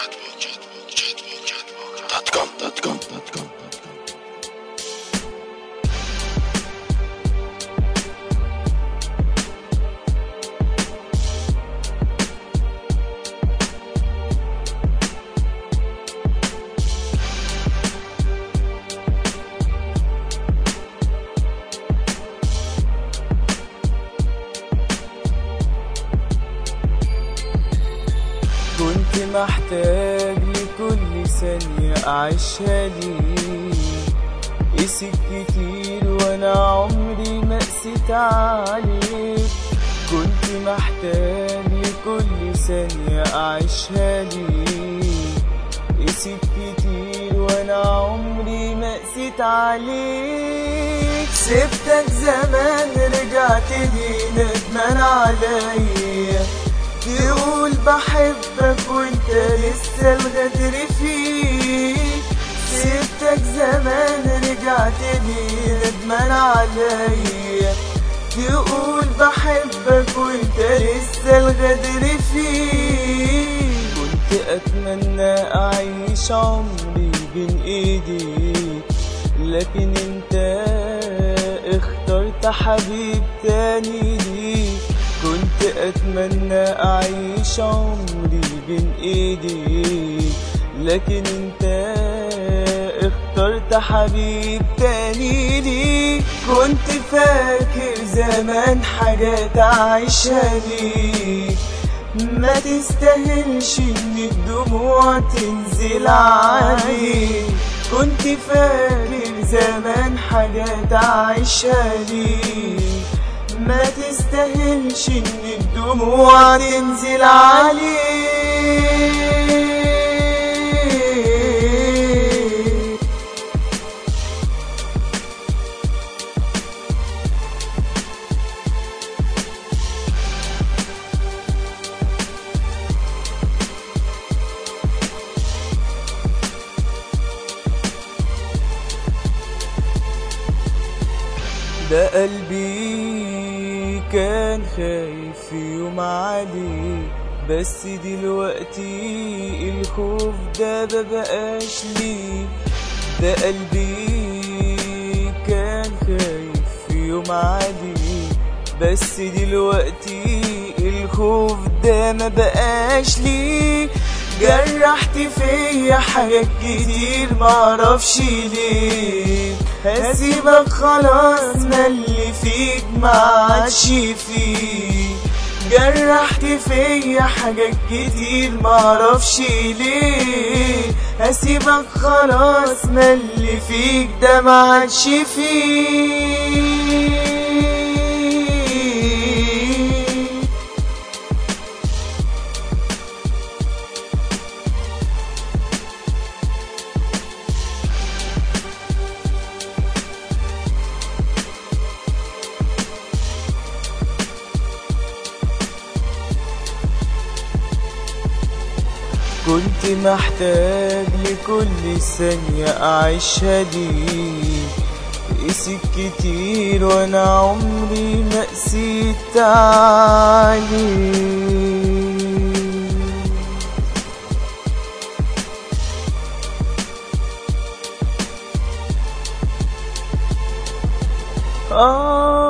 كنت محتاج لكل ثانية أعيشها ليك قسيت كتير وأنا عمري ما قسيت عليك كنت محتاج لكل ثانية أعيشها ليك قسيت كتير وأنا عمري ما قسيت عليك سبتك زمان رجعت لي ندمان عليا تقول بحبك وانت لسه الغدر فيك سبتك زمان رجعت لي ندمان عليا تقول بحبك وانت لسه الغدر فيك كنت اتمنى اعيش عمري بين ايديك لكن انت اخترت حبيب تاني ليك كنت اتمنى اعيش عمري بين ايديك لكن انت اخترت حبيب تاني ليك كنت فاكر زمان حاجات اعيشها ليك ما تستاهلش ان الدموع تنزل عليك كنت فاكر زمان حاجات اعيشها ليك ما تستاهلش ان الدموع تنزل عليك ده قلبي كان خايف في يوم عليه بس دلوقتي الخوف ده مبقاش ليه ده قلبي كان خايف في يوم عليه بس دلوقتي الخوف ده مبقاش ليه جرحت فيا حاجات كتير معرفش ليه هسيبك خلاص ما اللي فيك ما عادش فيه جرحت فيا حاجات كتير معرفش ليه هسيبك خلاص ما اللي فيك ده ما عادش فيه كنت محتاج لكل ثانية أعيشها ليك قسيت كتير وأنا عمري ما قسيت عليك آه